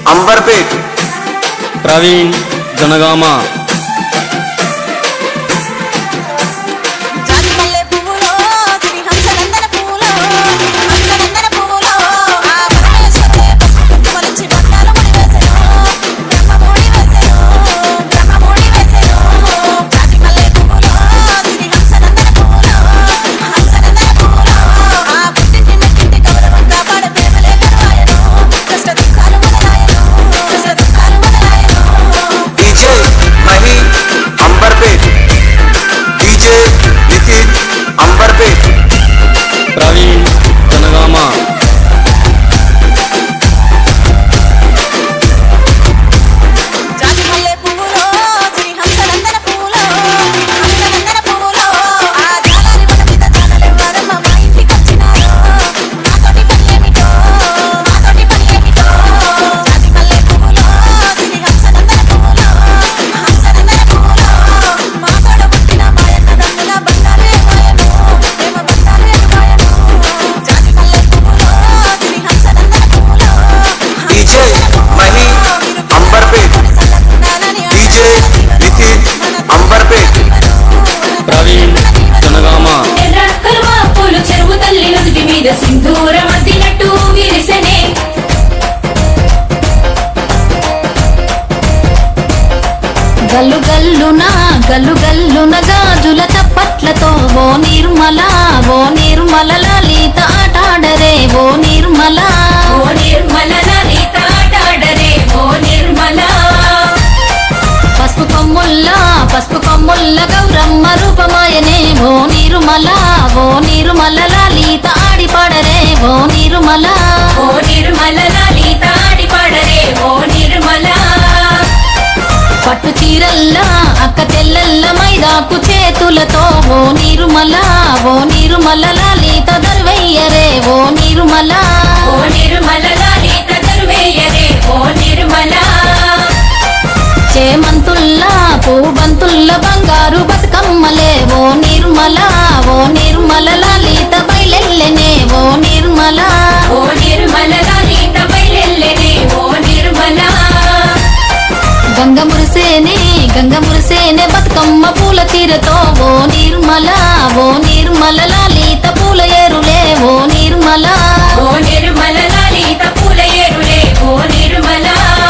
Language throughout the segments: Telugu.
అంబర్పేట్ ప్రవీణ్ జనగామ జాతి మల్లె పువ్వులో శ్రీ హంసనందన పువ్వులో హంసనందన పువ్వులో ఆ పరమేశ్వరే పసుపు మొలిచి బంగారు ముడి వేసెను బ్రహ్మ ముడి వేసెను బ్రహ్మ ముడి వేసెను జాతి మల్లె పువ్వులో శ్రీ హంసనందన పువ్వులో హంసనందన పువ్వులో ఆ పుట్టింటి మెట్టింటి గౌరవంగా పాడే ప్రేమలే కరువాయను కష్ట దుఃఖాలు మొదలాయను కష్ట దుఃఖాలు మొదలాయను డీజే మహి అంబర్పేట్ డీజే నితిన్ అంబర్పేట్ ప్రవీణ్ జనగామ జాతి మల్లె పువ్వులో శ్రీ హంసనందన పువ్వులో హంసనందన పువ్వులో ఆ జాలారి వన మీద జానలెవ్వరమ్మ మా ఇంటికి వచ్చినారు మాతోటి పని ఏమిటో మాతోటి పని ఏమిటో జాతి మల్లె పువ్వులో శ్రీ హంసనందన పువ్వులో హంసనందన పువ్వులో మా తోడ పుట్టిన మాయన్న దమ్ముల బండారు ఎగాయను ప్రేమ బండారు ఎగాయను జాతి మల్లె పువ్వులో శ్రీ హంసనందన పువ్వులో డీజే మహి అంబర్పేట్ డీజే నితిన్ అంబర్పేట్ ప్రవీణ్ జనగామ ఎర్ర కలువ పూలు చెరువు తల్లి నుదుటి మీద సింధూరం అద్దినట్టు విరిసెనే గల్లు గల్లున గల్లు గల్లున గాజుల తప్పట్లతో ఓ నిర్మల ఓ నిర్మల లలిత ఆటాడరే ఓ నిర్మల ఓ నిర్మల లలిత ఆటాడరే ఓ నిర్మల పసుపు కొమ్ముల్ల పసుపు కొమ్ముల్ల గౌరమ్మ రూపమాయనే ఓ నిర్మల ఓ నిర్మల లలిత ఆడి పాడరే ఓ నిర్మల ఓ నిర్మల లలిత ఆడిపాడరే ఓ నిర్మల పట్టు చీరల్ల అక్క తెల్లల్ల మైదాకు చేతులతో ఓ నిర్మల ఓ నిర్మల లలిత దర్వయ్యరే ఓ నిర్మల ఓ నిర్మల లలిత దరువేయరే ఓ నిర్మల చేమంతుల్లా పూబంతుల్ల బంగారు బతుకమ్మలే ఓ నిర్మల ఓ నిర్మల లలిత బయలెల్లెనే ఓ నిర్మల ఓ నిర్మల లలిత బయలెల్లెనే ఓ నిర్మల గంగ మురిసేనే గంగ మురిసేనే బతుకమ్మ పూల తీరతో ఓ నిర్మల ఓ నిర్మల లలిత పూల ఏరులే ఓ నిర్మల ఓ నిర్మల లలిత పూల ఏరులే ఓ నిర్మల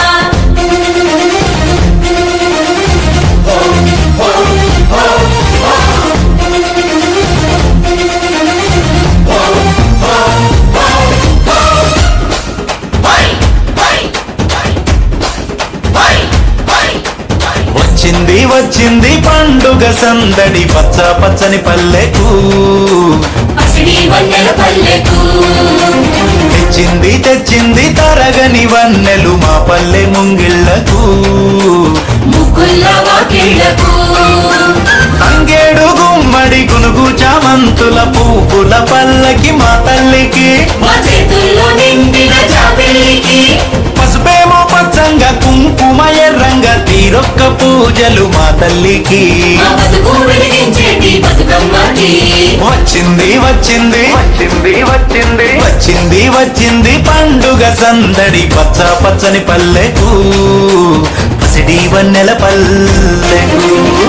వచ్చింది వచ్చింది పండుగ సందడి పచ్చ పచ్చని పల్లెకు పసిడి వన్నెల పల్లెకు తెచ్చింది తెచ్చింది తరగని వన్నెలు మా పల్లె ముంగిళ్లకు ముగ్గుల వాకిళ్లకు తంగేడు గుమ్మడి గునుగు చామంతుల పువ్వుల పల్లకి మా తల్లికి మా చేతుల్లో నిండిన జాబిల్లికి పసుపేమో పచ్చంగా కుంకుమ ఎర్రంగా తీరొక్క పూజలు మా తల్లికి మా బతుకు వెలిగించేటి బతుకమ్మకి వచ్చింది వచ్చింది వచ్చింది వచ్చింది వచ్చింది వచ్చింది పండుగ సందడి పచ్చ పచ్చని పల్లెకు పసిడి వన్నెల పల్లెకు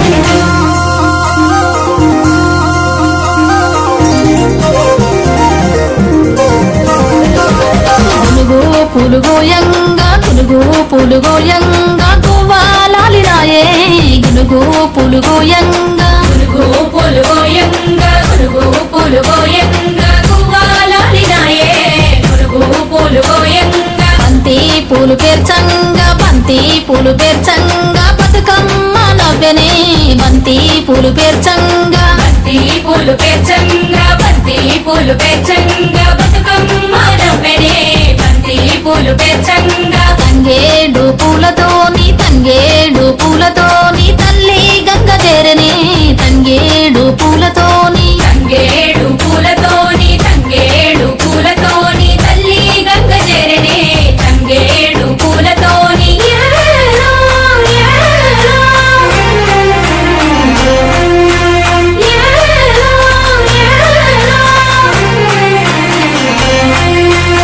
పులుగు పులుగోయంగా పులుగు పులుగోయంగా గువ్వాలాలిరాయే గునుగు పులుగోయంగా పులుగు పులుగోయంగా పులుగు పులుగోయంగా గువ్వాలాడినాయే పులుగు పులుగోయంగా బంతి పూలు పేర్చంగా బంతి పూలు పేర్చంగా బతుకమ్మ నవ్వెనే బంతి పూలు పేర్చంగా బంతి పూలు పేర్చంగా బంతి పూలు పేర్చంగా బతుకమ్మ నవ్వెనే బంతి పూలు పేర్చంగా తంగేడు పూలతోని తంగేడు పూలతోని తల్లి గంగ చేరని తంగేడు పూలతోని తంగేడు పూలతోని తంగేడు పూలతోని తల్లి గంగ చేరనే తంగేడు పూలతోని ఏలో, ఏలో. ఏలో, ఏలో.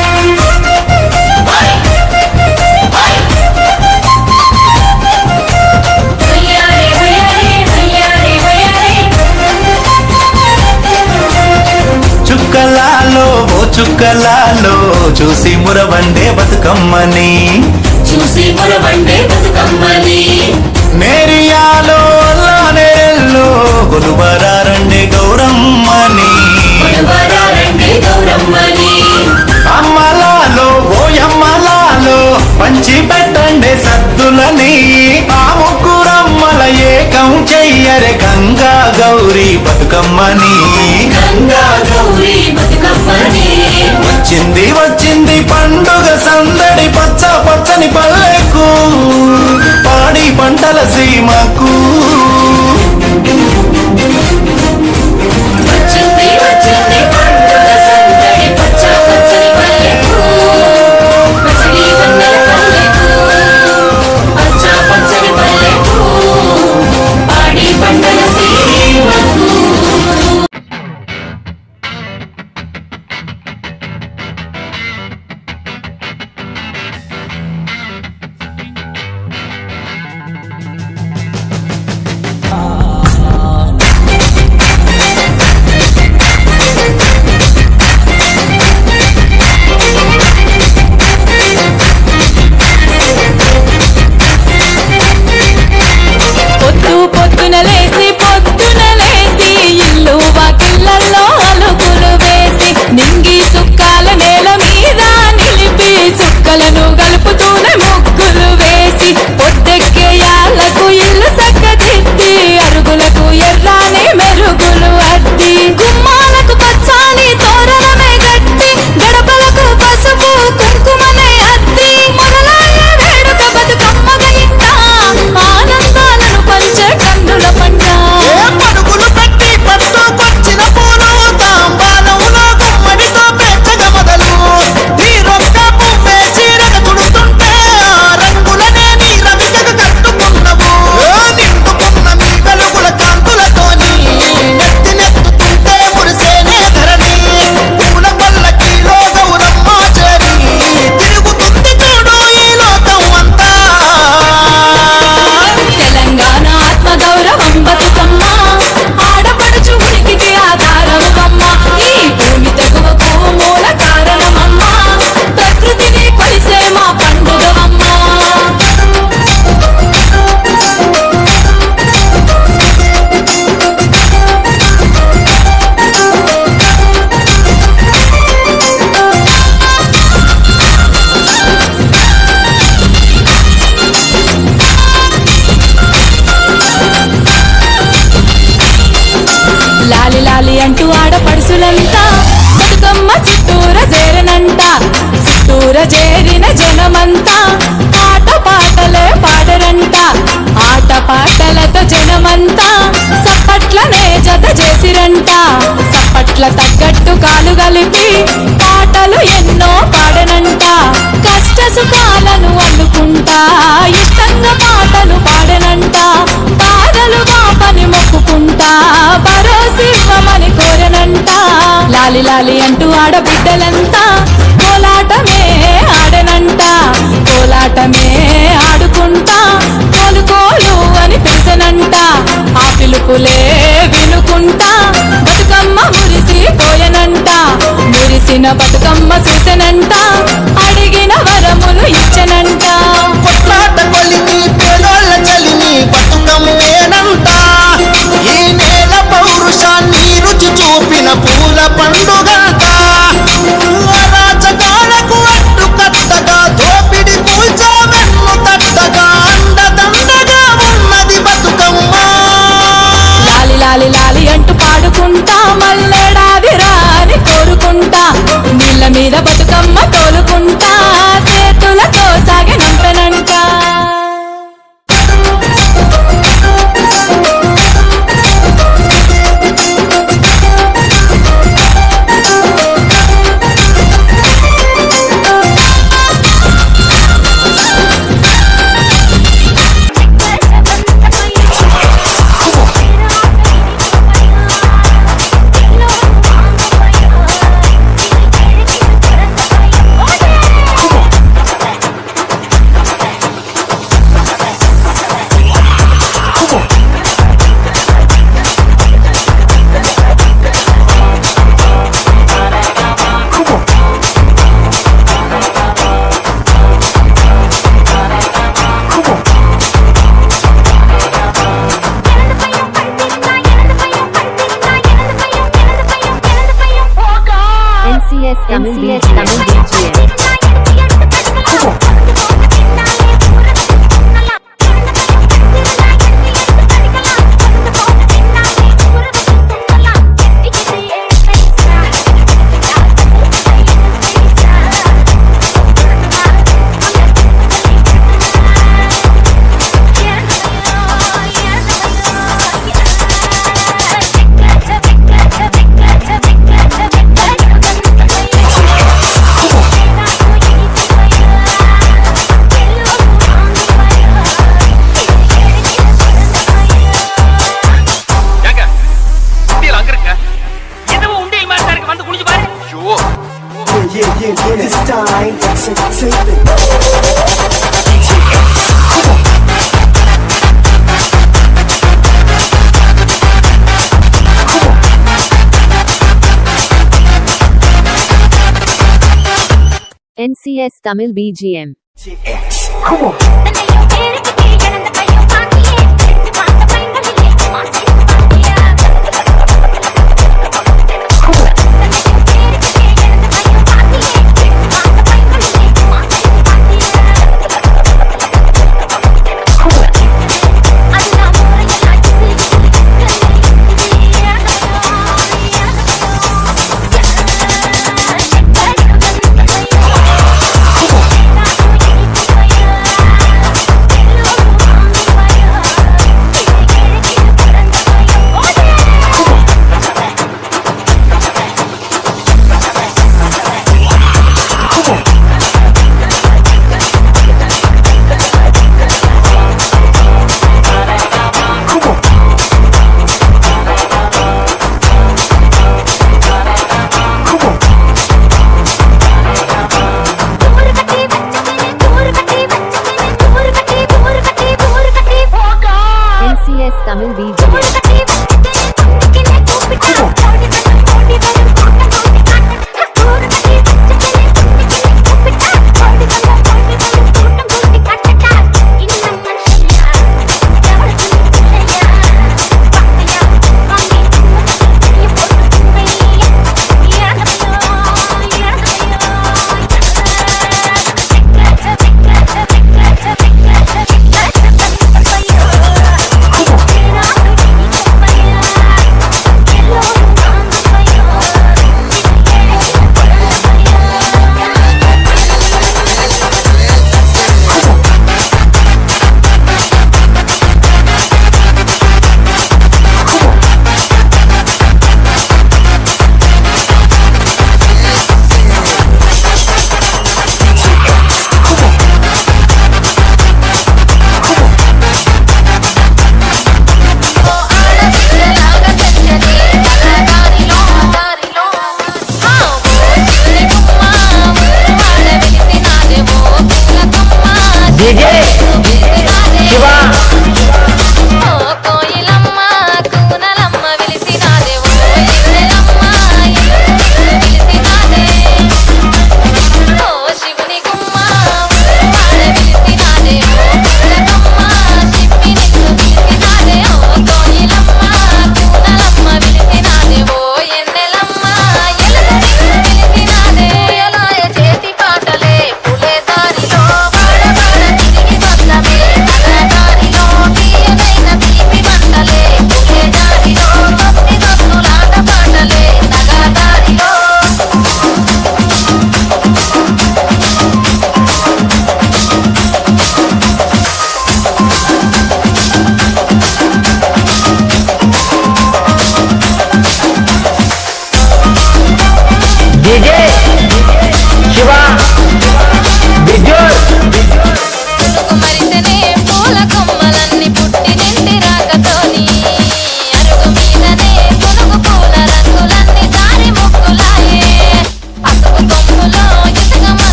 నేరియాలో చూసి మురవండే బతుకమ్మని చూసి మురబండే బతుకమ్మని నేరియాలో నేరెల్లో కొలువరారండే గౌరమ్మని కొడవరారండి గౌరమ్మని అమ్మలాలో ఓయమ్మలాలో పంచి పెట్టండి సద్దులని ఆ ముగ్గురమ్మల ఏకం చెయ్యరే గంగా గౌరీ బతుకమ్మని గంగా గౌరీ బతుకమ్మని వచ్చింది వచ్చింది పండుగ సందడి పచ్చ పచ్చని పల్లెకు పాడి పంటల సీమకు వచ్చింది వచ్చింది పండుగ సందడి పచ్చ పచ్చని పల్లెకు పసిడి వన్నెల పల్లెకు పచ్చ పచ్చని పల్లెకు పాడి పంటల సీమకు పొద్దు పొద్దున లేసి పొద్దున లేసి ఇల్లు వాకిళ్ళల్లో అలుకులు వేసి నింగి సుక్కాల నేల మీద నిలిపి సుక్కలను కలుపుతూనే ముగ్గులు వేసి పొద్దెక్కే యాళ్లకు ఇల్లు సక్కదిద్ది అరుగులకు ఎర్రాని మెరుగులు అద్ది గుమ్మాలకు పచ్చాని తోరణమే గట్టి గడపలకు పసుపు కుంకుమనే అద్ది మొదలాయ వేడుక బతుకమ్మగ ఇంట ఆనందాలను పంచే కన్నుల పంట పరుగులు పెట్టి పట్టుకొచ్చిన పూలు తాంబాలములో గుమ్మడితో పెంచగ మొదలు తీరొక్క పువ్వే చీరగ తుడుతుంటే ఆ రంగులనే నీ రవికగ కట్టుకున్నవు నిండుకున్న మీ వెలుగుల కాంతులతోని నెత్తి నెత్తుతుంటే మురిసేనే ధరణి పూల పల్లకిలో గౌరమ్మ చేరి తిరుగుతుంది చూడు ఈ లోకం అంతా తెలంగాణ ఆత్మ గౌరవం బతుకమ్మ ఆడపడుచు ఉనికికి ఆధారమమ్మ ఈ భూమి తెగువకు మూల కారణమమ్మ ప్రకృతిని కొలిసే మా పండుగవమ్మ లాలి లాలి అంటూ ఆడపడుసులంతా బతుకమ్మ చుట్టూర చేరనంట చుట్టూర చేరిన జనమంతా ఆట పాటలే పాడరంట ఆట పాటలతో జనమంతా సప్పట్లనే జత చేసిరంట సప్పట్ల తగ్గట్టు కాలు కలిపి పాటలు ఎన్నో పాడనంట కష్ట సుఖాలను అల్లుకుంటా ఇష్టంగా పాటలు పాడనంట బాధలు బాపని మొక్కుకుంటా భరోసివ్వమని కోరనంట లాలి లాలి అంటూ ఆడబిడ్డలంతా కోలాటమే ఆడనంట కోలాటమే ఆడుకుంటా కోలు కోలు అని పిలిచనంట ఆ పిలుపులే వినుకుంటా బతుకమ్మ మురిసి పోయనంట మురిసిన బతుకమ్మ చూసెనంట అడిగిన వరములు ఇచ్చనంట కొట్లాట కొలిమి పేదోళ్ళ చలిమి బతుకమ్మేనంట ఈ నేల పౌరుషాన్ని రుచి చూపిన పూల పండుగంట this time. Say, say it. NCS Tamil BGM. Come on. Yeah.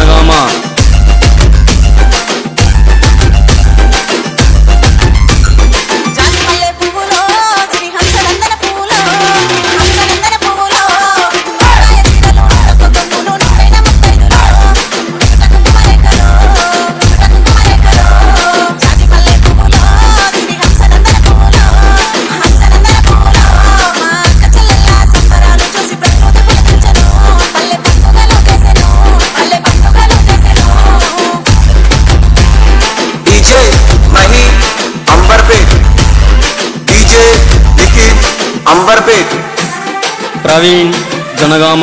Janagama జాతి మల్లె పువ్వులో శ్రీ హంసనందన పువ్వులో హంసనందన పువ్వులో రాయ తీరలో ఒక్క కొమ్ములు నిండైన ముత్తైదులో కుంకుమ రేఖలో కుంకుమ రేఖలో జాతి మల్లె పువ్వులో శ్రీ హంసనందన పువ్వులో హంసనందన పువ్వులో మా అక్క చెల్లెళ్ళ సంబరాలు చూసి ప్రకృతి పులకించెను పల్లె పండుగలు చేసెను పల్లె పండుగలు చేసెను डीजे मही अंबरपेट डीजे निखिल अंबरपेट ప్రవీణ్ జనగామ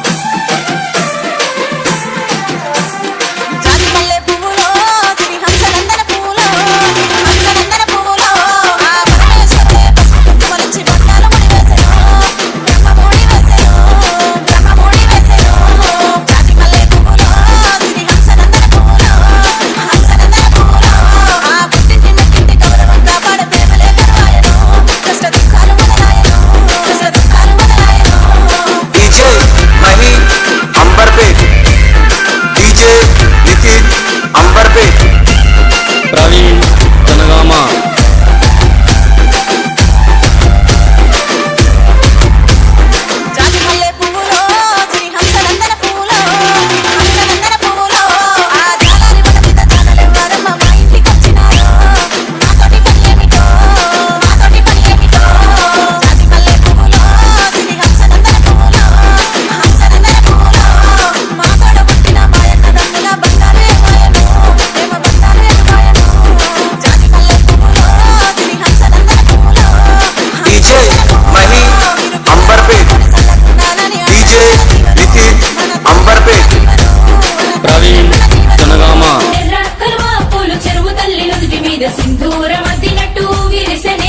జాతి మల్లె పువ్వులో శ్రీ హంసనందన పువ్వులో హంసనందన పువ్వులో ఆ పరమేశ్వరే పసుపు కుంకుమలిచ్చి బంధాలు ముడి వేసెను బ్రహ్మ ముడి వేసెను బ్రహ్మ ముడి వేసెను జాతి మల్లె పువ్వులో శ్రీ హంసనందన పువ్వులో హంసనందన పువ్వులో ఆ పుట్టింటి మెట్టింటి గౌరవంగా పాడే ప్రేమలే కరువాయను కష్ట దుఃఖాలు మొదలాయను కష్ట దుఃఖాలు మొదలాయను डीजे मही अंबरपेट डीजे निखिल अंबरपेट ప్రవీణ్ జనగామ జాతి మల్లె పువ్వులో శ్రీ హంసనందన పువ్వులో హంసనందన పువ్వులో ఆ జాలారి వన మీద జానలెవ్వరమ్మ మా ఇంటికి వచ్చినారో నాతోటి పని ఏమిటో నాతోటి పని ఏమిటో జాతి మల్లె పువ్వులో శ్రీ హంసనందన పువ్వులో హంసనందన పువ్వులో మా తోడ పుట్టిన మాయన్న దమ్ముల బంగారు ఏమాయను ప్రేమ బంగారు ఏమాయను జాతి మల్లె పువ్వులో శ్రీ హంసనందన పువ్వులో डीजे मही अंबरपेट डीजे निखिल अंबरपेट ప్రవీణ్ జనగామ ఎర్ర కలువ పూలు చెరువు తల్లి నుదుటి మీద సింధూరం అద్దినట్టు విరిసెనే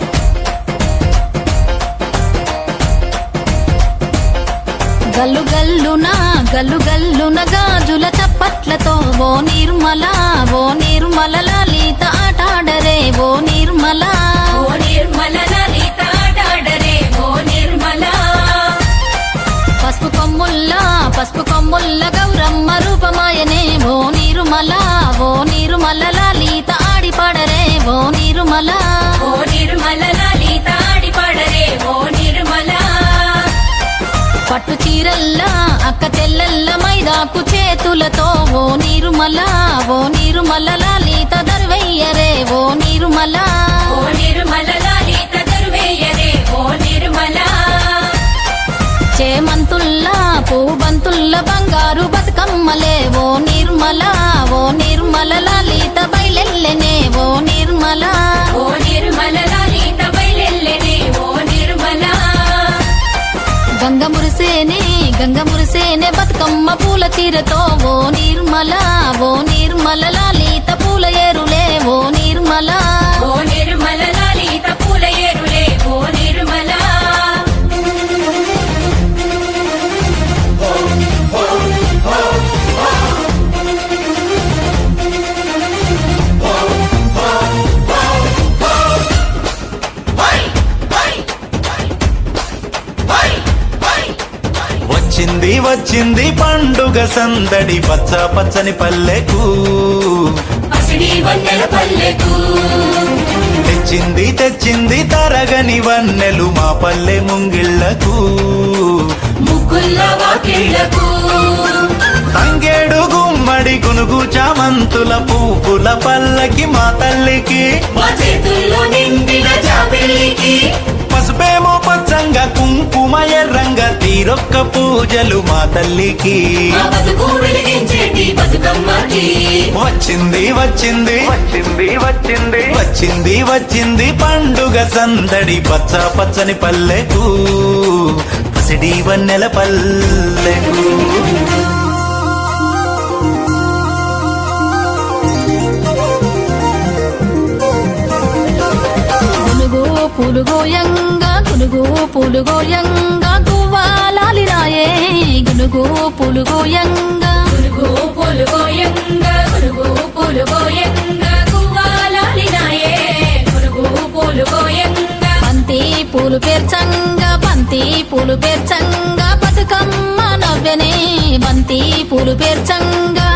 గల్లు గల్లున గల్లు గల్లున గాజుల చప్పట్లతో ఓ నిర్మల ఓ నిర్మల లలిత ఆటాడరే ఓ నిర్మల ఓ నిర్మల లలిత ఆటాడరే ఓ నిర్మల పసుపు కొమ్ముల్ల పసుపు కొమ్ముల్ల గౌరమ్మ రూపమాయనే ఓ నిర్మల ఓ నిర్మల లలిత ఆడిపాడరే ఓ నిర్మల ఓ నిర్మల లలిత ఆడిపాడరే ఓ నిర్మల పట్టు చీరల్ల అక్క తెల్లల్ల మైదాకు చేతులతో ఓ నిర్మల ఓ నిర్మల లలిత దర్వయ్యరే ఓ నిర్మల ఓ నిర్మల లలిత దరువేయరే ఓ నిర్మల చేమంతుల్లా పూబంతుల్ల బంగారు బతుకమ్మలే ఓ నిర్మల ఓ నిర్మల లలిత బయలెల్లెనే ఓ నిర్మల ఓ నిర్మల లలిత బయలెల్లెనే ఓ నిర్మల గంగ మురిసేనే గంగ మురిసేనే బతుకమ్మ పూల తీరతో ఓ నిర్మల ఓ నిర్మల లలిత పూల ఏరులే ఓ నిర్మల ఓ నిర్మల లలిత పూల ఏరులే ఓ నిర్మల వచ్చింది వచ్చింది పండుగ సందడి పచ్చ పచ్చని పల్లెకు పసిడి వన్నెల పల్లెకు తెచ్చింది తెచ్చింది తరగని వన్నెలు మా పల్లె ముంగిళ్లకు ముగ్గుల్ల వాకిళ్లకు తంగేడు గుమ్మడి గునుగు చామంతుల పువ్వుల పల్లకి మా తల్లికి మా చేతుల్లో నిండిన జాబిల్లికి పసుపేమో పచ్చంగా కుంకుమ ఎర్రంగా తీరొక్క పూజలు మా తల్లికి మా బతుకు వెలిగించేటి బతుకమ్మకి వచ్చింది వచ్చింది వచ్చింది వచ్చింది వచ్చింది వచ్చింది పండుగ సందడి పచ్చ పచ్చని పల్లెకు పసిడి వన్నెల పల్లెకు గునుగు పులుగోయంగా గునుగు పులుగోయంగా గువ్వాలాలిరాయే గునుగు పులుగోయంగా గురుగు పొలుగోయంగా గురుగు పొలుగోయంగా గువ్వాలాలినాయే గురుగు పొలుగోయంగా బంతి పూలు పేర్చంగా బంతి పూలు పేర్చంగా బతుకమ్మ నవ్వెనే బంతి పూలు పేర్చంగా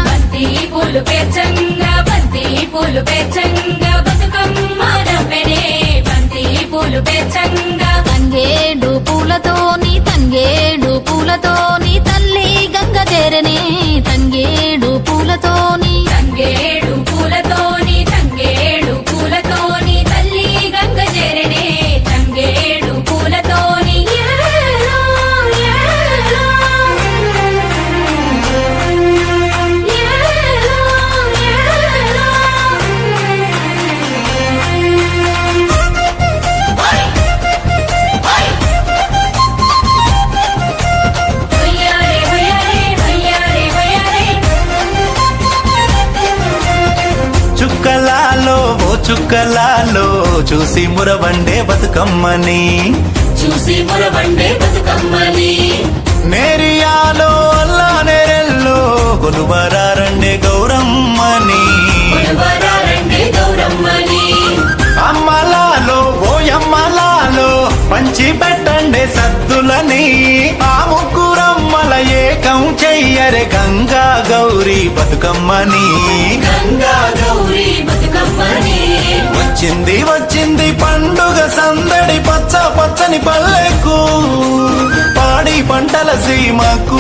చుక్కలాలో చూసి మురవండే బతుకమ్మని చూసి మురబండే బతుకమ్మని నేరియాలో అల్లా నేరెల్లో కొలువరారండే గౌరమ్మని కొలవరారండే గౌరమ్మని అమ్మలాలో ఓయమ్మలాలో పంచి పెట్టండే సద్దులని ఆ ముగ్గురమ్మల ఏకం చెయ్యరే గంగా గౌరీ బతుకమ్మని గంగా గౌరీ బతుకమ్మని వచ్చింది వచ్చింది పండుగ సందడి పచ్చ పచ్చని పల్లెకు పాడి పంటల సీమకు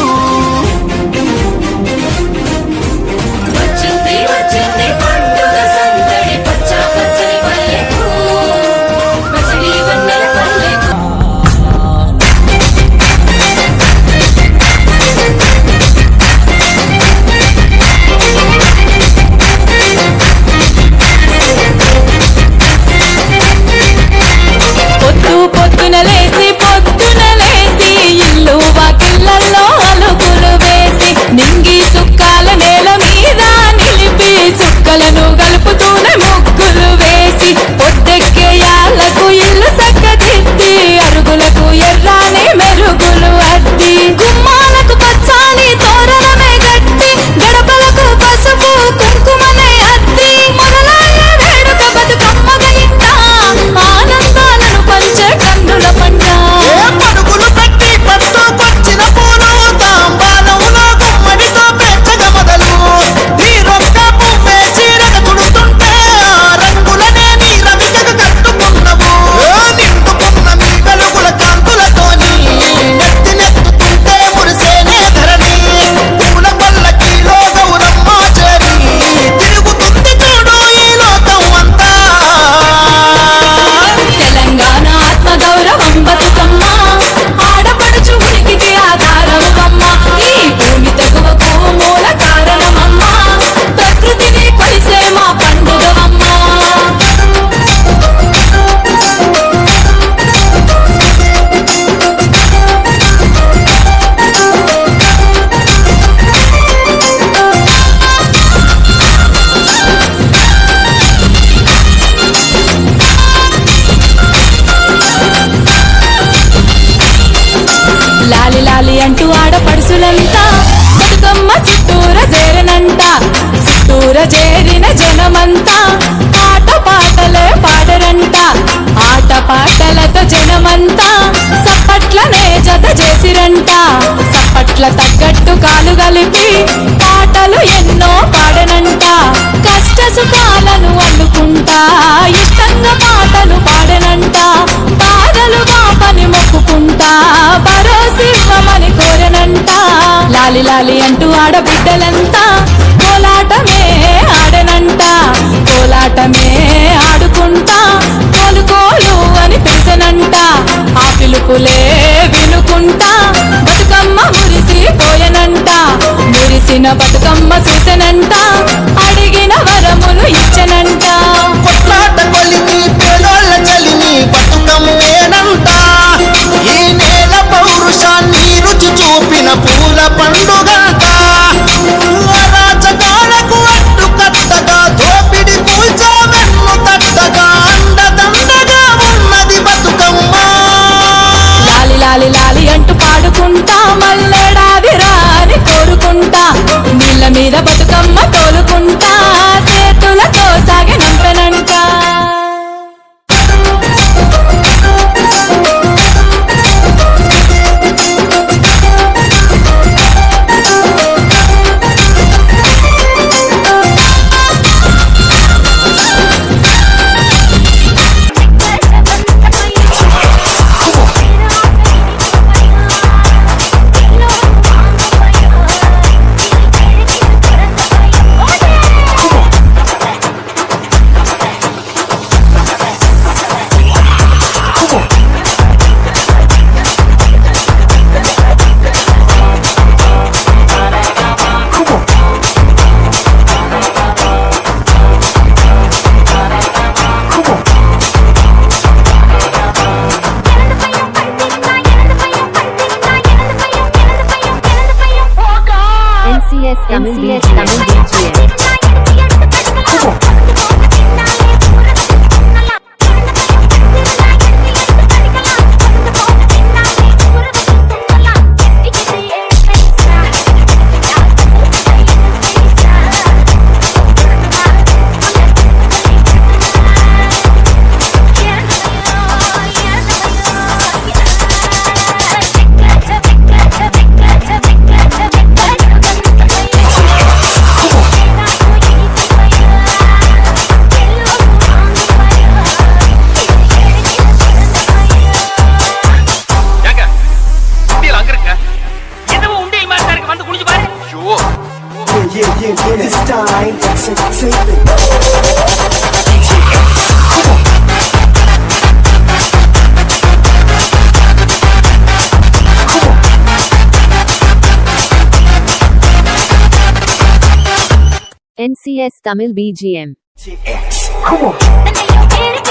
వచ్చింది వచ్చింది పండుగ సందడి పచ్చ పచ్చని పల్లెకు పసిడి వన్నెల పల్లెకు పొద్దు పొద్దున లేసి పొద్దున లేసి ఇల్లు వాకిళ్ళల్లో అలుకులు వేసి నింగి సుక్కాల నేల మీద నిలిపి సుక్కలను కలుపుతూనే ముగ్గులు వేసి పొద్దెక్కే యాళ్లకు ఇల్లు సక్కదిద్ది అరుగులకు ఎర్రాని మెరుగులు అద్ది గుమ్మాలకు పచ్చాని తోరణమే గట్టి గడపలకు పసుపు కుంకుమనే అద్ది మొదలయ్యే వేడుక బతుకమ్మగ ఇంట ఆనందాలను పంచే కన్నుల పంట ఏ పరుగులు పెట్టి పట్టుకొచ్చిన పూలు తాంబాలములో గుమ్మడితో పెంచగ మొదలు నీరొక్క పువ్వే చీరగ చుడుతుంటే ఆ రంగులనే నీ రవికగ కట్టుకున్నవు నిండుకున్న మీ వెలుగుల కాంతులతోని నెత్తి నెత్తుతుంటే మురిసేనే ధరణి పూల పల్లకీలో గౌరమ్మ చేరి తిరుగుతుంది చూడు ఈ లోకం అంతా తెలంగాణ ఆత్మ గౌరవం బతుకమ్మ ఆడపడుచు ఉనికికి ఆధారం అమ్మ ఈ భూమి తెగువకు మూల కారణమమ్మ ప్రకృతిని కొలిసే మా పండుగవమ్మ లాలి లాలి అంటూ ఆడపడుసులంతా బతుకమ్మ చుట్టూర చేరనంట చుట్టూర చేరిన జనమంతా ఆట పాటలే పాడరంట ఆట పాటలతో జనమంతా సప్పట్లనే జత చేసిరంట సప్పట్ల తగ్గట్టు కాలు కలిపి పాటలు ఎన్నో పాడనంట కష్ట సుఖాలను అల్లుకుంటా ఇష్టంగా పాటలు పాడనంట బాధలు బాపని మొక్కుకుంటా భరోసివ్వమని కోరనంట లాలి లాలి అంటూ ఆడబిడ్డలంతా కోలాటమే ఆడనంట కోలాటమే ఆడుకుంటా కోలు కోలు అని పిలిచనంట ఆ పిలుపులే వినుకుంటా బతుకమ్మ మురిసిపోయనంట మురిసిన బతుకమ్మ చూసెనంట అడిగిన వరములు ఇచ్చనంట కొట్లాట కొలిమి పేదోళ్ళ చలిమి బతుకమ్మేనంట ఈ నేల పౌరుషాన్ని రుచి చూపిన పూల పండుగంట రాజకాలకు అడ్డు కట్టగా దోపిడి కూల్చా వెన్ను తట్టగా అండదండగా ఉన్నది బతుకమ్మ లాలి లాలి లాలి అంటూ పాడుకుంటా మల్లెడాది రాని కోరుకుంటా నీళ్ళ మీద బతుకమ్మ తోలుకుంటా చేతులతో సాగి నంపెనంట NCS Tamil BGM. yeah, yeah, yeah. This time, say, say it. NCS Tamil BGM. Come on.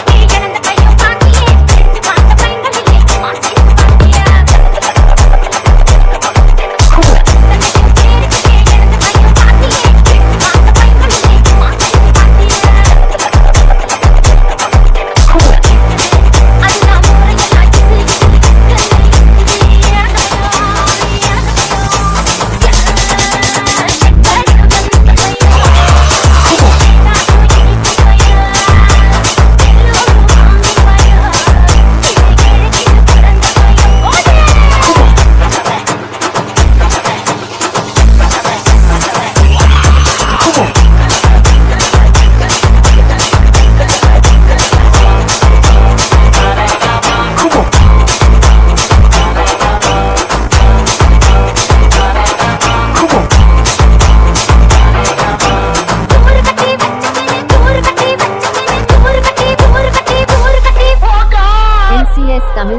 NCS Tamil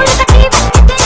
BGM.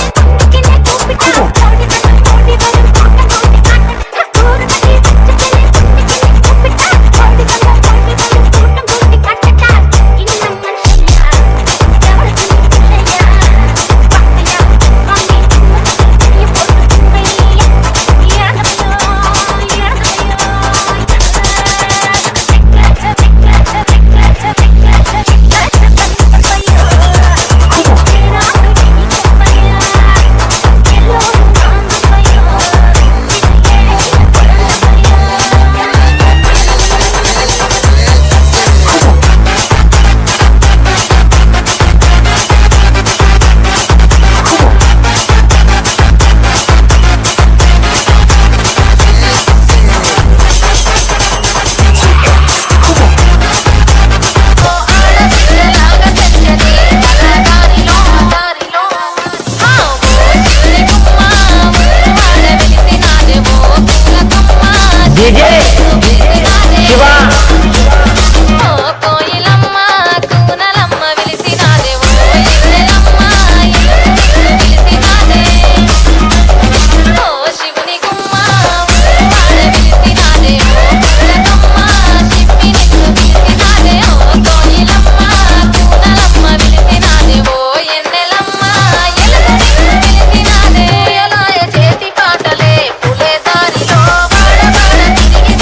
చేతి పాటలే పులే దారిలో వాడ వాడ తిరిగి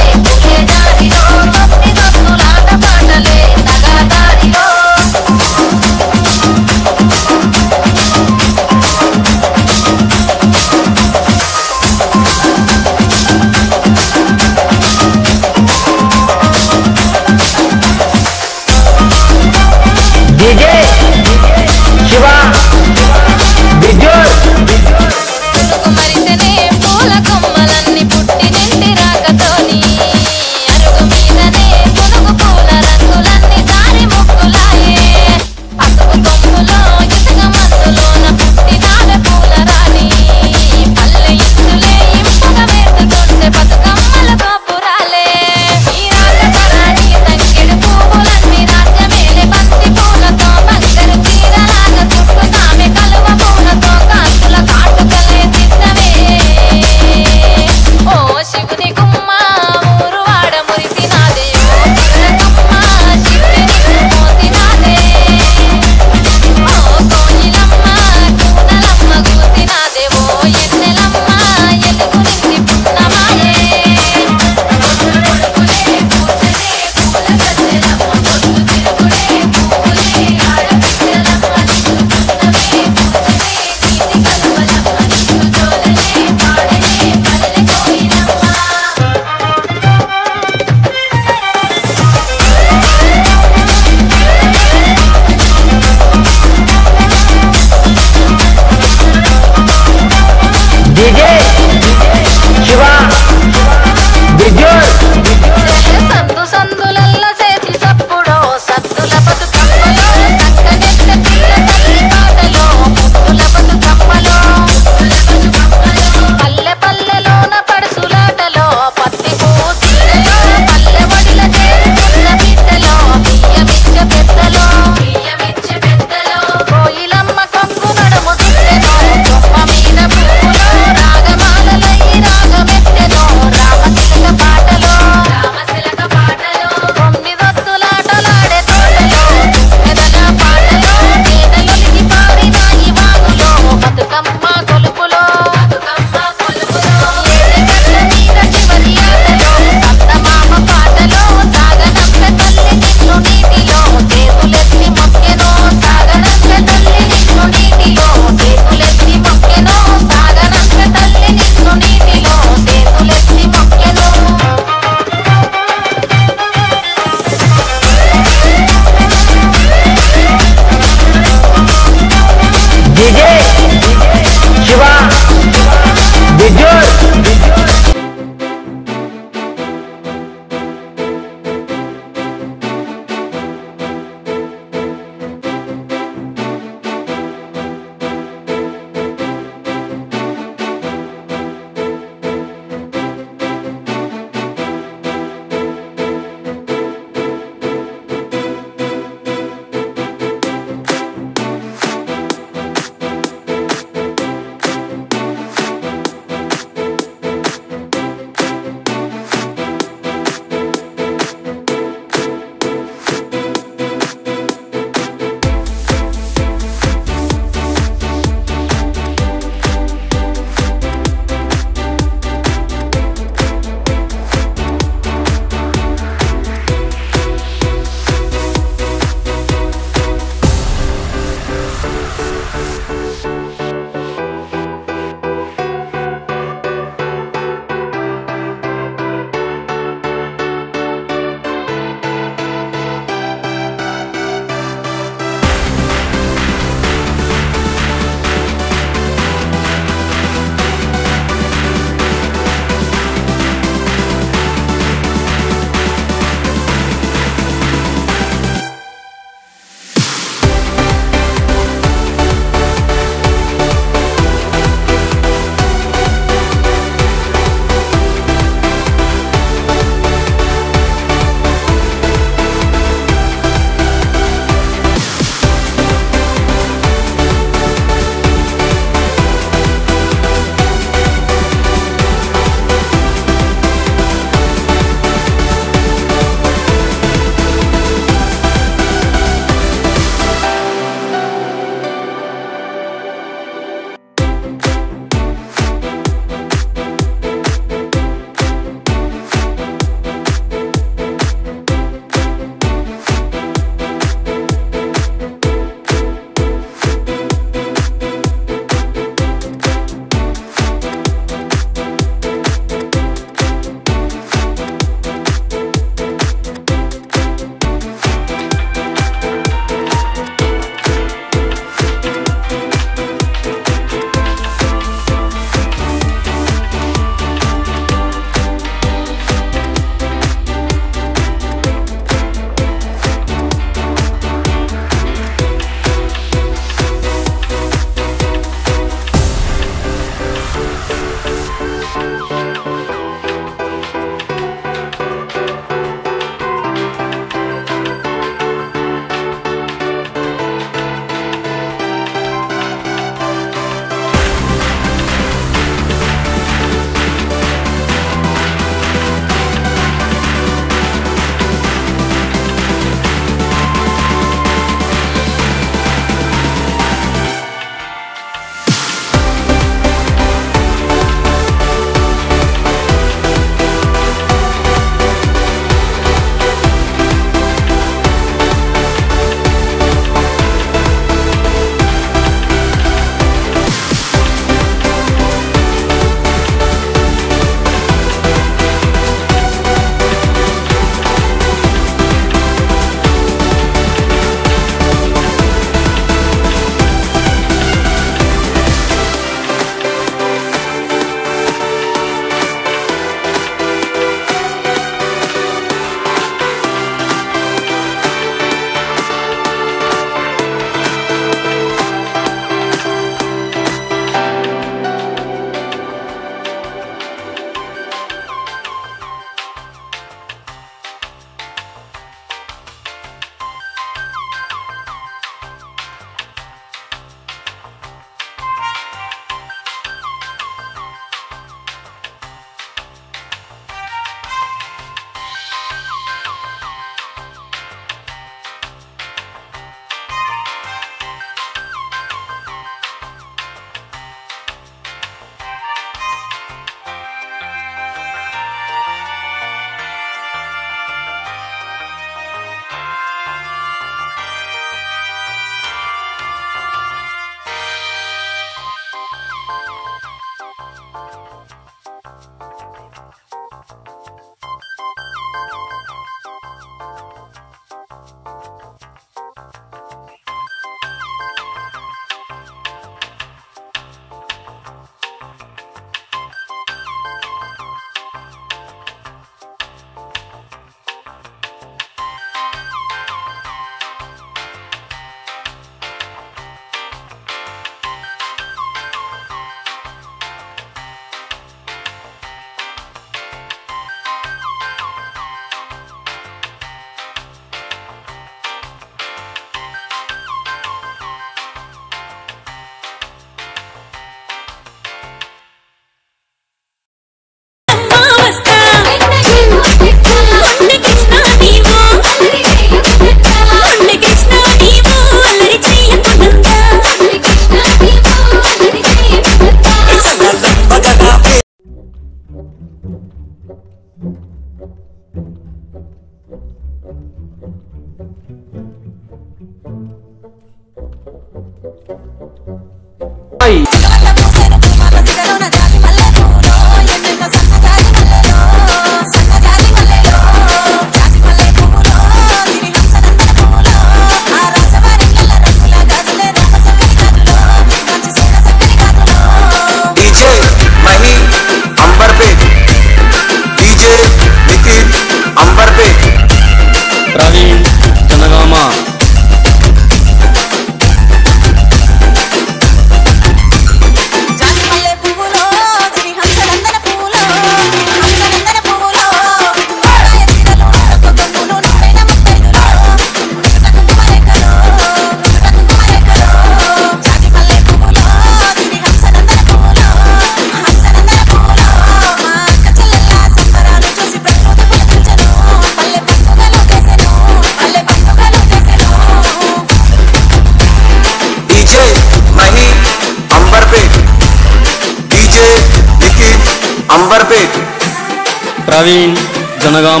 అంబర్పేట్ ప్రవీణ్ జనగామ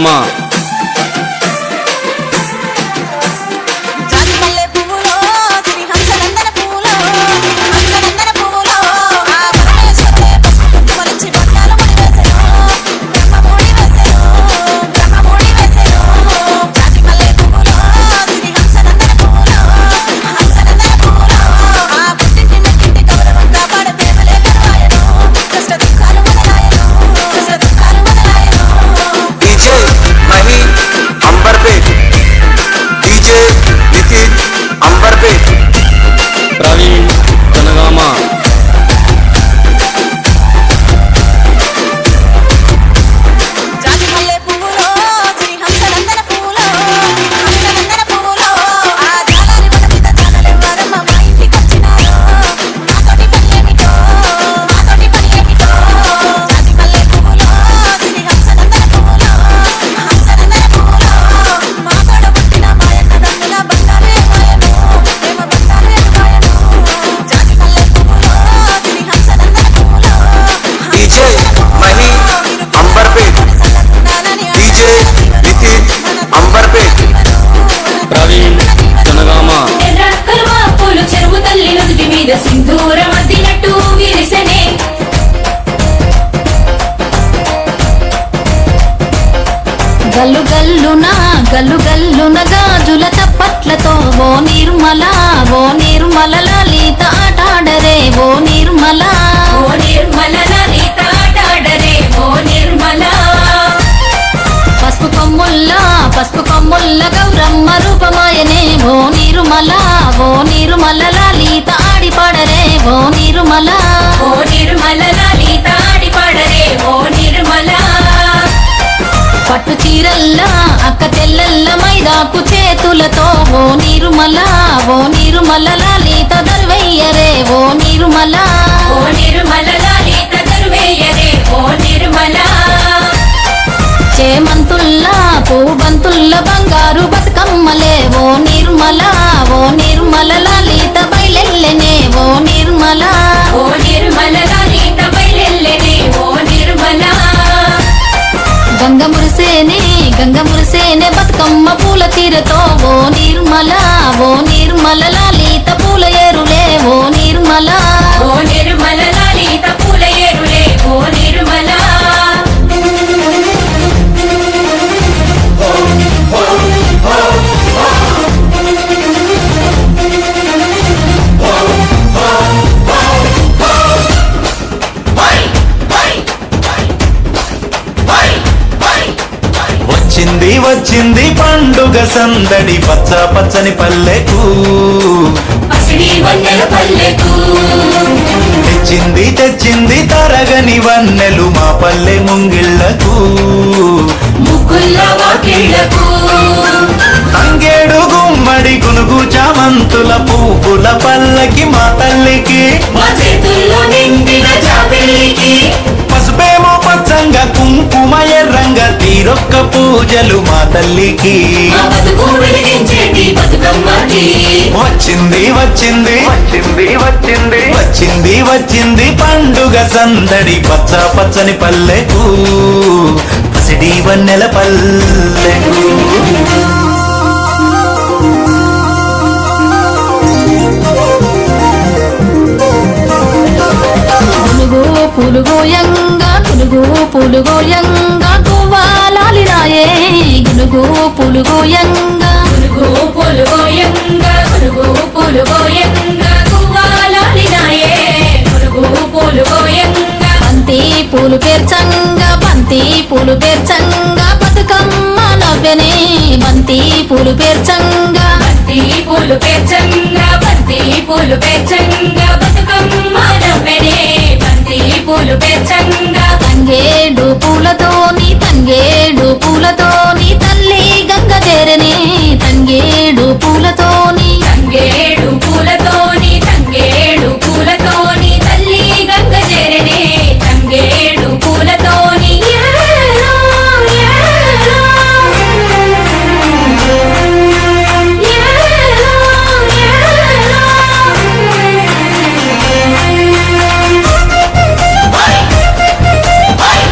జాజి మల్లె పువ్వులో శ్రీ హంసనందన పువ్వులో హంసనందన పువ్వులో ఆ పరమేశ్వరుడే పసుపు కుంకుమలిచ్చి బంగారు ముడి వేసెను బ్రహ్మ ముడి వేసెను బ్రహ్మ ముడి వేసెను జాజి మల్లె పువ్వులో శ్రీ హంసనందన పువ్వులో హంసనందన పువ్వులో ఆ పుట్టింటి మెట్టింటి గౌరవం కాపాడే ప్రేమలే కరువాయను కష్ట దుఃఖాలు మొదలాయను కష్ట దుఃఖాలు మొదలాయను డీజే మహి అంబర్పేట్ డీజే నితిన్ అంబర్పేట్ ప్రవీణ్ జనగామ జాజి మల్లె పువ్వులో శ్రీ హంసనందన పువ్వులో హంసనందన పువ్వులో ఆ జాలారి వన మీద జానలెవ్వరమ్మ మా ఇంటికి వచ్చినారు నాతోటి పని ఏమిటో నాతోటి పని ఏమిటో జాజి మల్లె పువ్వులో శ్రీ హంసనందన పువ్వులో హంసనందన పువ్వులో మా తోడ పుట్టిన మాయన్న దమ్ముల బంగారు ఏమాయను ప్రేమ బంగారు ఏమాయను జాజి మల్లె పువ్వులో శ్రీ హంసనందన పువ్వులో డీజే మహి అంబర్పేట్ డీజే నితిన్ అంబర్పేట్ ప్రవీణ్ జనగామ ఎర్రక్కలు పూలు చెరువు తల్లి నుదుటి మీద సింధూరం అద్దినట్టు విరిసెనే గల్లు గల్లున గల్లు గల్లున గాజుల తప్పట్లతో ఓ నిర్మల ఓ నిర్మల లలిత ఆటాడరే ఓ నిర్మల ఓ నిర్మల లలిత ఆటాడరే ఓ నిర్మల పసుపు కొమ్ముల్ల పసుపు కొమ్ముల్ల గౌరమ్మ రూపమాయనే ఓ నిర్మల ఓ నిర్మల లలిత ఆడి పాడరే ఓ నిర్మల ఓ నిర్మల లలిత ఆడి పాడరే ఓ నిర్మల పట్టు చీరల్లా అక్క తెల్లల్ల మైదాకు చేతులతో ఓ నిర్మల ఓ నిర్మల లలిత దర్వయ్యరే ఓ నిర్మల ఓ నిర్మల లలిత దర్వేయరే ఓ నిర్మల చేమంతుల్లా పూబంతుల్ల బంగారు బతుకమ్మలే ఓ నిర్మల ఓ నిర్మల లలిత బయలెల్లెనే ఓ నిర్మల ఓ నిర్మల లలిత బయలెల్లెనే ఓ నిర్మల గంగ మురిసేనే గంగ మురిసేనే బతుకమ్మ పూల తీరతో ఓ నిర్మల ఓ నిర్మల లలిత పూల ఏరులే ఓ నిర్మల ఓ నిర్మల లలిత పూల ఏరులే ఓ నిర్మల వచ్చింది వచ్చింది పండుగ సందడి పచ్చ పచ్చని పల్లెకు పసిడి వన్నెల పల్లెకు తెచ్చింది తెచ్చింది తరగని వన్నెలు మా పల్లె ముంగిళ్లకు ముగ్గుల్ల వాకిళ్లకు తంగేడు గుమ్మడి గునుగు చామంతుల పువ్వుల పల్లకి మా తల్లికి మా చేతుల్లో నిండిన జాబిల్లికి పసుపేమో పచ్చంగా కుంకుమ ఎర్రంగా తీరొక్క పూజలు మా తల్లికి మా బతుకు వెలిగించేటి బతుకమ్మకి వచ్చింది వచ్చింది వచ్చింది వచ్చింది వచ్చింది వచ్చింది పండుగ సందడి పచ్చ పచ్చని పల్లెకు పసిడి వన్నెల పల్లెకు పులుగు పులుగోయంగా పులుగు పులుగోయంగా గువ్వాలాలిరాయే గునుగు పులుగోయంగా పులుగు పులుగోయంగా పులుగు పులుగోయంగా గువ్వాలాలినాయే పులుగు పులుగోయంగా బంతి పూలు పేర్చంగా బంతి పూలు పేర్చంగా బతుకమ్మ నవ్వెనే బంతి పూలు పేర్చంగా బంతి పూలు పేర్చంగా బంతి పూలు పేర్చంగా బతుకమ్మ నవ్వెనే బంతి పూలు పేర్చంగా తంగేడు పూలతోని తంగేడు పూలతోని తల్లి గంగ చేరనే తంగేడు పూలతోని తంగేడు పూలతోని తంగేడు పూలతోని తల్లి గంగ చేరనే తంగేడు పూలతోని ఏలో, ఏలో. ఏలో, ఏలో.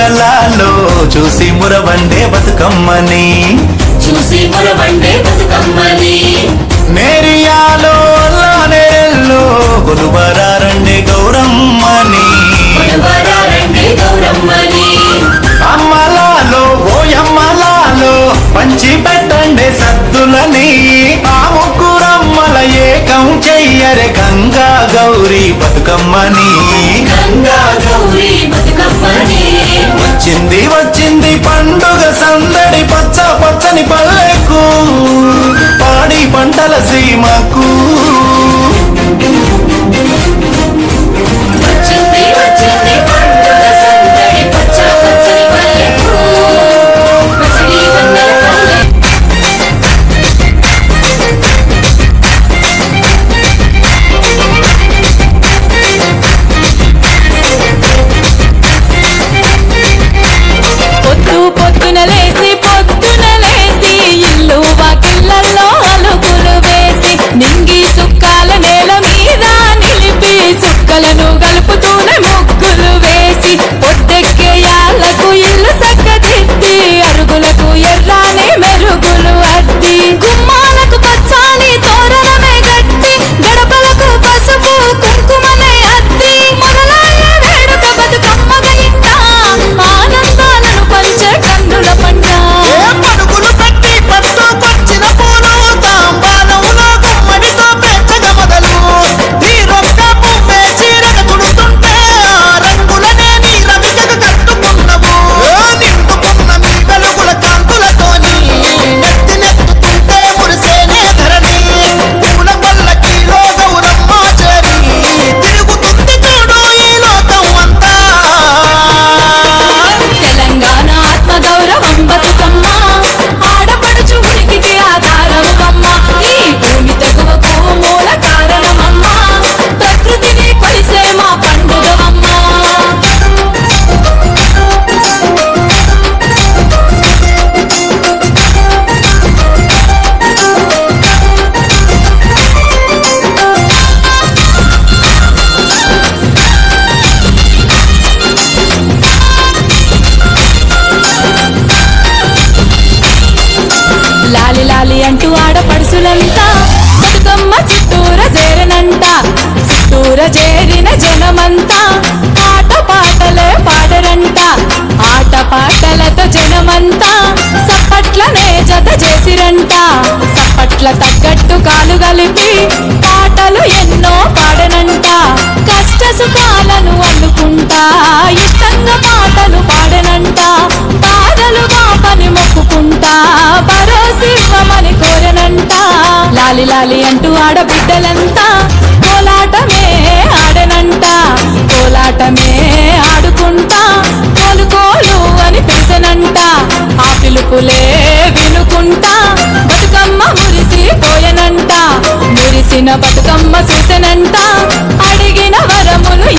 పండుగలలో చూసి మురవండే బతుకమ్మని చూసి మురవండే బతుకమ్మని నేరియాలో నేరెల్లో కొలువరారండే గౌరమ్మని కొలువరారండే గౌరమ్మని అమ్మలాలో ఓయమ్మలాలో పంచి పెట్టండే సద్దులని ఆ ముగ్గురమ్మల ఏకం చెయ్యరే గంగా గౌరీ బతుకమ్మని గంగా గౌరీ బతుకమ్మని వచ్చింది వచ్చింది పండుగ సందడి పచ్చ పచ్చని పల్లెకు పాడి పంటల సీమకు వచ్చింది వచ్చింది పండుగ సందడి పచ్చ పచ్చని పల్లెకు పసిడి వన్నెల పల్లె పొద్దు పొద్దున లేసి పొద్దున లేసి ఇల్లు వాకిళ్ళల్లో అలుగులు వేసి నింగి సుక్కాల నేల మీద నిలిపి సుక్కలను కలుపుతూనే ముగ్గులు వేసి పొద్దెక్కే యాళ్లకు ఇల్లు సక్కదిద్ది అరుగులకు ఎర్రాని మెరుగులు అద్ది గుమ్మాలకు పచ్చాని తోరణమే గట్టి గడపలకు పసుపు కుంకుమనే అద్ది మొదలాయ వేడుక బతుకమ్మగ ఇంట ఆనందాలను పంచే కన్నుల పంట ఏ పరుగులు పెట్టి పట్టుకొచ్చిన పూలు తాంబాలములో గుమ్మడితో పెంచగ మొదలు తీరొక్క పువ్వే చీరగ చుడుతుంటే ఆ రంగులనే నీ రవికగ కట్టుకున్నవు నిండుకున్న మీ వెలుగుల కాంతులతోని నెత్తి నెత్తుతుంటే మురిసేనే ధరణి పూల పల్లకిలో గౌరమ్మ చేరి తిరుగుతుంది చూడు ఈ లోకం అంతా తెలంగాణ ఆత్మ గౌరవం బతుకమ్మ ఆడపడుచు ఉనికికి ఆధారమమ్మ ఈ భూమి తెగువకు మూల కారణమమ్మ ప్రకృతిని కొలిసే మా పండుగవమ్మ లాలి లాలి అంటూ ఆడపడుసులంతా బతుకమ్మ చుట్టూర చేరనంట చుట్టూర చేరిన జనమంతా ఆట పాటలే పాడరంట ఆట పాటలతో జనమంతా సప్పట్లనే జత చేసిరంట సప్పట్ల తగ్గట్టు కాలు కలిపి పాటలు ఎన్నో పాడనంట కష్ట సుఖాలను అల్లుకుంటా ఇష్టంగా పాటలు పాడనంట బాధలు బాపని మొక్కుకుంటా భరోసివ్వమని కోరనంట లాలి లాలి అంటూ ఆడబిడ్డలంతా కోలాటమే ఆడనంట కోలాటమే ఆడుకుంటా కోలు కోలు అని పిలిచనంట ఆ పిలుపులే వినుకుంటా బతుకమ్మ మురిసి పోయనంట మురిసిన బతుకమ్మ చూసెనంట